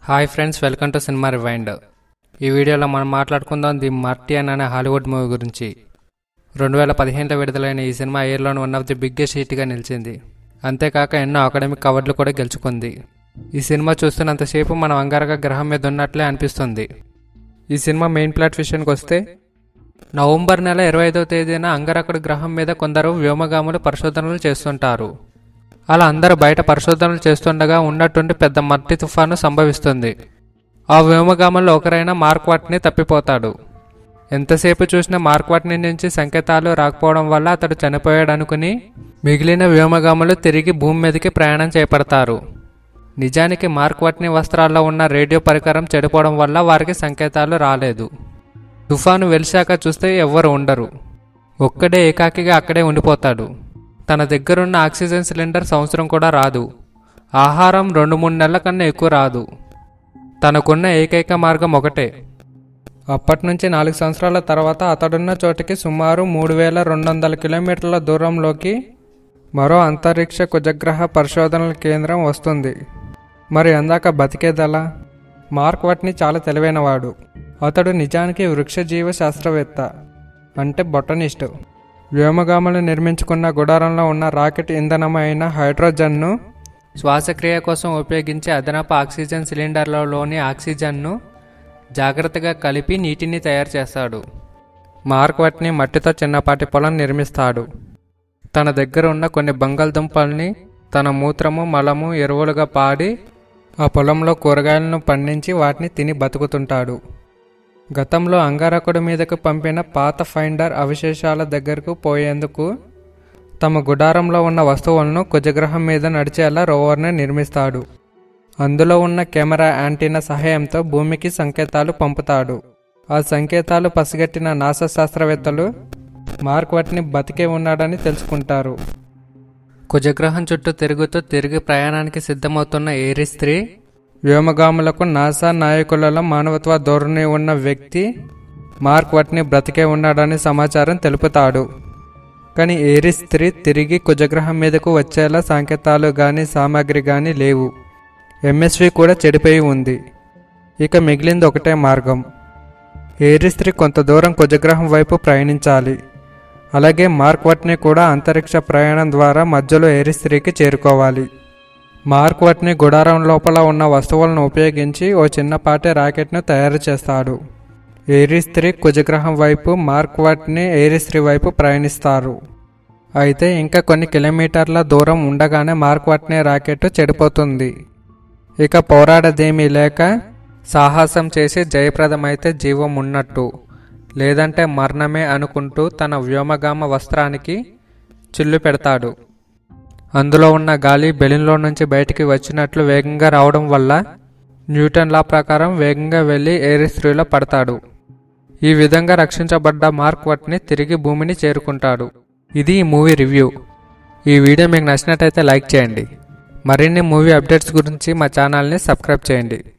hi friends welcome to cinema rewind ఈ వీడియోలో మనం మాట్లాడుకుందాం ది మార్టియన్ అనే హాలీవుడ్ మూవీ గురించి రెండు వేల పదిహేనులో విడుదలైన ఈ సినిమా ఇయర్లోని వన్ ఆఫ్ ది బిగ్గెస్ట్ హిట్గా నిలిచింది అంతేకాక ఎన్నో అకాడమిక్ అవార్డులు కూడా గెలుచుకుంది ఈ సినిమా చూస్తున్నంతసేపు మనం అంగారక గ్రహం మీద ఉన్నట్లే అనిపిస్తుంది ఈ సినిమా మెయిన్ ప్లాట్ విషయానికి వస్తే నవంబర్ నెల ఇరవై ఐదవ తేదీన అంగారకుడి గ్రహం మీద కొందరు వ్యోమగాములు పరిశోధనలు చేస్తుంటారు అలా అందరూ బయట పరిశోధనలు చేస్తుండగా ఉన్నట్టుండి పెద్ద మట్టి తుఫాను సంభవిస్తుంది ఆ వ్యోమగాముల్లో ఒకరైన మార్క్ వాట్ని తప్పిపోతాడు ఎంతసేపు చూసినా మార్క్ వాట్ని నుంచి సంకేతాలు రాకపోవడం వల్ల అతడు చనిపోయాడు అనుకుని మిగిలిన వ్యోమగాములు తిరిగి భూమి మీదకి ప్రయాణం చేపడతారు నిజానికి మార్క్ వాట్ని వస్త్రాల్లో ఉన్న రేడియో పరికరం చెడిపోవడం వల్ల వారికి సంకేతాలు రాలేదు తుఫాను వెలిశాక చూస్తే ఎవ్వరు ఉండరు ఒక్కడే ఏకాకిగా అక్కడే ఉండిపోతాడు తన దగ్గరున్న ఆక్సిజన్ సిలిండర్ సంవత్సరం కూడా రాదు ఆహారం రెండు మూడు నెలల కన్నా ఎక్కువ రాదు తనకున్న ఏకైక మార్గం ఒకటే అప్పటి నుంచి నాలుగు సంవత్సరాల తర్వాత అతడున్న చోటికి సుమారు మూడు వేల రెండు వందల కిలోమీటర్ల దూరంలోకి మరో అంతరిక్ష కుజగ్రహ పరిశోధనల కేంద్రం వస్తుంది మరి అందాక బతికేదలా మార్క్ వాట్ని చాలా తెలివైనవాడు అతడు నిజానికి వృక్షజీవ శాస్త్రవేత్త అంటే బొటనిస్ట్ వ్యోమగాములు నిర్మించుకున్న గుడారంలో ఉన్న రాకెట్ ఇంధనమైన హైడ్రోజన్ను శ్వాసక్రియ కోసం ఉపయోగించే అదనపు ఆక్సిజన్ సిలిండర్లలోని ఆక్సిజన్ను జాగ్రత్తగా కలిపి నీటిని తయారు చేస్తాడు మార్క్ వాట్ని మట్టితో చిన్నపాటి పొలం నిర్మిస్తాడు తన దగ్గర ఉన్న కొన్ని బంగాళదుంపల్ని తన మూత్రము మలము ఎరువులుగా పాడి ఆ పొలంలో కూరగాయలను పండించి వాటిని తిని బతుకుతుంటాడు గతంలో అంగారకుడి మీదకు పంపిన పాత ఫైండర్ అవశేషాల దగ్గరకు పోయేందుకు తమ గుడారంలో ఉన్న వస్తువులను కుజగ్రహం మీద నడిచేలా రోవర్ని నిర్మిస్తాడు అందులో ఉన్న కెమెరా యాంటీనా సహాయంతో భూమికి సంకేతాలు పంపుతాడు ఆ సంకేతాలు పసిగట్టిన నాసా శాస్త్రవేత్తలు మార్క్ వాటిని బతికే ఉన్నాడని తెలుసుకుంటారు కుజగ్రహం చుట్టూ తిరుగుతూ తిరిగి ప్రయాణానికి సిద్ధమవుతున్న ఏరిస్ త్రీ వ్యోమగాములకు నాసా నాయకులలో మానవత్వ ధోరణి ఉన్న వ్యక్తి మార్క్ వాట్ని బ్రతికే ఉన్నాడని సమాచారం తెలుపుతాడు కానీ ఏరిస్ త్రీ తిరిగి కుజగ్రహం మీదకు వచ్చేలా సంకేతాలు కానీ సామాగ్రి కానీ లేవు ఎంఎస్వి కూడా చెడిపోయి ఉంది ఇక మిగిలింది ఒకటే మార్గం ఏరిస్ త్రీ కొంత దూరం కుజగ్రహం వైపు ప్రయాణించాలి అలాగే మార్క్ వాట్ని కూడా అంతరిక్ష ప్రయాణం ద్వారా మధ్యలో ఏరిస్ త్రీకి చేరుకోవాలి మార్క్ వాట్ని గుడారం లోపల ఉన్న వస్తువులను ఉపయోగించి ఓ చిన్నపాటి రాకెట్ను తయారు చేస్తాడు ఏరిస్ త్రీ కుజగ్రహం వైపు మార్క్ వాట్ని ఏరిస్ త్రీ వైపు ప్రయాణిస్తారు అయితే ఇంకా కొన్ని కిలోమీటర్ల దూరం ఉండగానే మార్క్ వాట్ని రాకెట్ చెడిపోతుంది ఇక పోరాడదేమీ లేక సాహసం చేసి జయప్రదమైతే జీవం ఉన్నట్టు లేదంటే మరణమే అనుకుంటూ తన వ్యోమగామ వస్త్రానికి చిల్లు పెడతాడు అందులో ఉన్న గాలి బెలూన్లో నుంచి బయటికి వచ్చినట్లు వేగంగా రావడం వల్ల న్యూటన్ లా ప్రకారం వేగంగా వెళ్ళి ఏరిస్త్రీలో పడతాడు ఈ విధంగా రక్షించబడ్డ మార్క్ వట్ని తిరిగి భూమిని చేరుకుంటాడు ఇది ఈ మూవీ రివ్యూ ఈ వీడియో మీకు నచ్చినట్టయితే లైక్ చేయండి మరిన్ని మూవీ అప్డేట్స్ గురించి మా ఛానల్ని సబ్స్క్రైబ్ చేయండి